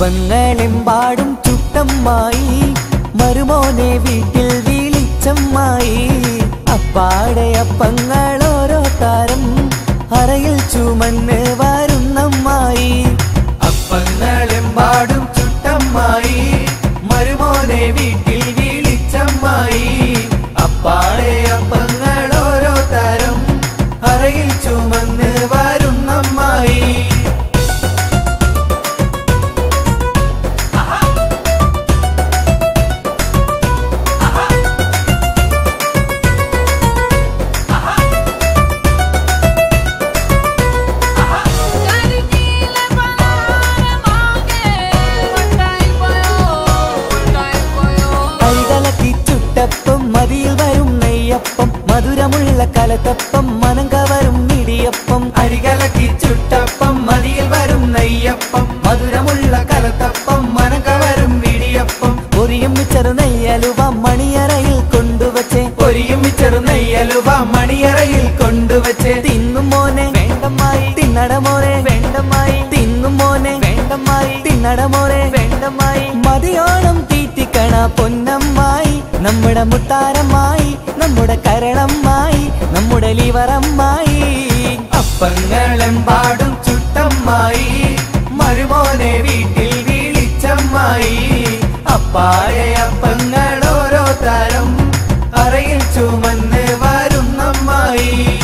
അപ്പങ്ങളെമ്പാടും ചുട്ടമ്മായി മരുമോനെ വീട്ടിൽ വിളിച്ചമ്മായി അപ്പാടെ അപ്പങ്ങൾ ഓരോ താരം അറയിൽ ചുമന്ന് വരുന്നമ്മായി അപ്പങ്ങളെമ്പാടും ചുട്ടമ്മായി മരുമോനെ വീട്ടിൽ വിളിച്ചമ്മായി അപ്പാടെ അപ്പങ്ങൾ ഓരോ തരം അറയിൽ ചുമന്ന് വരുന്നമ്മായി കരിനീല പലഹാരമാകെ വട്ടായി പോയോ വട്ടായി പോയോ അരികലക്കി ചുട്ടപ്പം മതിയിൽ വരും നെയ്യപ്പം മധുരമുള്ള കലത്തപ്പം മനം കവരും ഇടിയപ്പം അരികലക്കി ചുട്ടപ്പം മതിയിൽ വരും നെയ്യപ്പം മധുരമുള്ള കലത്തപ്പം മനം കവരും ഇടിയപ്പം പൊരിയും ചെറു നെയ്യലുവ മണിയറയിൽ കൊണ്ടുവച്ചേ പൊരിയും ചെറു നെയ്യലുവ മണിയറയിൽ കൊണ്ടുവച്ചേ തിന്നും മോനെ വേണ്ടമായി തിന്നട മോനെ വേണ്ടമായി തിന്നും മോനെ വേണ്ടമായി തിന്നട മോനെ വേണ്ടമായി മതിയോണം തീറ്റിക്കണ പൊന്നമ്മായി നമ്മുടെ മുത്താരമായി നമ്മുടെ കരളമ്മായി നമ്മുടെ ലിവറമ്മായി അപ്പങ്ങളെമ്പാടും ചുട്ടമ്മായി മരുമോനെ വീട്ടിൽ വിളിച്ചമ്മായി അപ്പായ അപ്പങ്ങൾ ഓരോ തരം അറയിൽ ചുമന്ന് വരുന്നമ്മായി